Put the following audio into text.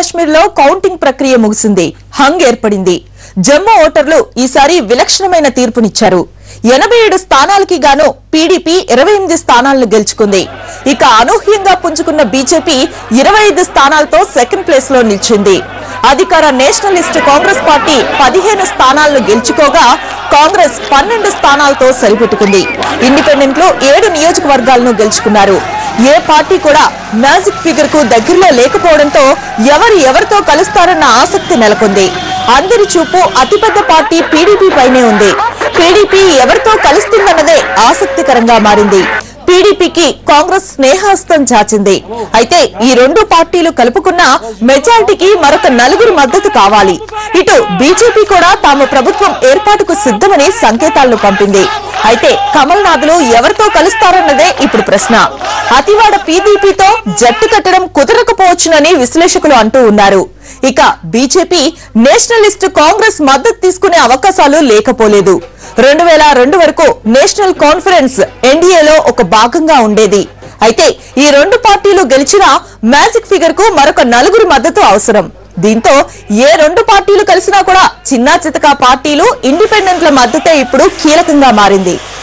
కాశ్మీర్ లో కౌంటింగ్ ప్రక్రియ ముగిసింది హంగ్ ఏర్పడింది జమ్మూ ఓటర్లు ఈసారి విలక్షణమైన తీర్పునిచ్చారు ఎనభై ఏడు స్థానాలకి గాను పీడీపీ ఇరవై ఎనిమిది స్థానాలను గెలుచుకుంది ఇక అనూహ్యంగా పుంజుకున్న బీజేపీ ఇరవై ఐదు స్థానాలతో సెకండ్ ప్లేస్ లో నిలిచింది అధికార నేషనలిస్ట్ కాంగ్రెస్ పార్టీ పదిహేను స్థానాలను గెలుచుకోగా కాంగ్రెస్ పన్నెండు స్థానాలతో సరిపెట్టుకుంది ఇండిపెండెంట్లు ఏడు నియోజకవర్గాలను గెలుచుకున్నారు ఏ పార్టీ కూడా మ్యాజిక్ ఫిగర్ కు దగ్గరలో లేకపోవడంతో ఎవరు ఎవరితో కలుస్తారన్న ఆసక్తి నెలకొంది అందరి చూపు అతిపెద్ద పార్టీ పీడీపీ పైనే ఉంది పీడీపీ ఎవరితో కలుస్తుందన్నదే ఆసక్తికరంగా మారింది పీడీపీకి కాంగ్రెస్ స్నేహాస్తం చాచింది అయితే ఈ రెండు పార్టీలు కలుపుకున్న మెజారిటీకి మరొక నలుగురు మద్దతు కావాలి ఇటు బీజేపీ కూడా తాము ప్రభుత్వం ఏర్పాటుకు సిద్ధమని సంకేతాలను పంపింది అయితే కమల్ నాథ్లు ఎవరితో కలుస్తారన్నదే ఇప్పుడు ప్రశ్న అతివాడ పీడీపీతో జట్టు కట్టడం కుదరకపోవచ్చునని విశ్లేషకులు అంటూ ఉన్నారు ఇక బీజేపీ నేషనలిస్ట్ కాంగ్రెస్ మద్దతు తీసుకునే అవకాశాలు లేకపోలేదు రెండు వేల రెండు వరకు నేషనల్ కాన్ఫరెన్స్ ఎన్డీఏలో ఒక భాగంగా ఉండేది అయితే ఈ రెండు పార్టీలు గెలిచినా మ్యాజిక్ ఫిగర్ కు మరొక నలుగురు మద్దతు అవసరం దీంతో ఏ రెండు పార్టీలు కలిసినా కూడా చిన్నా చితకా పార్టీలు ఇండిపెండెంట్ల మద్దతే ఇప్పుడు కీలకంగా మారింది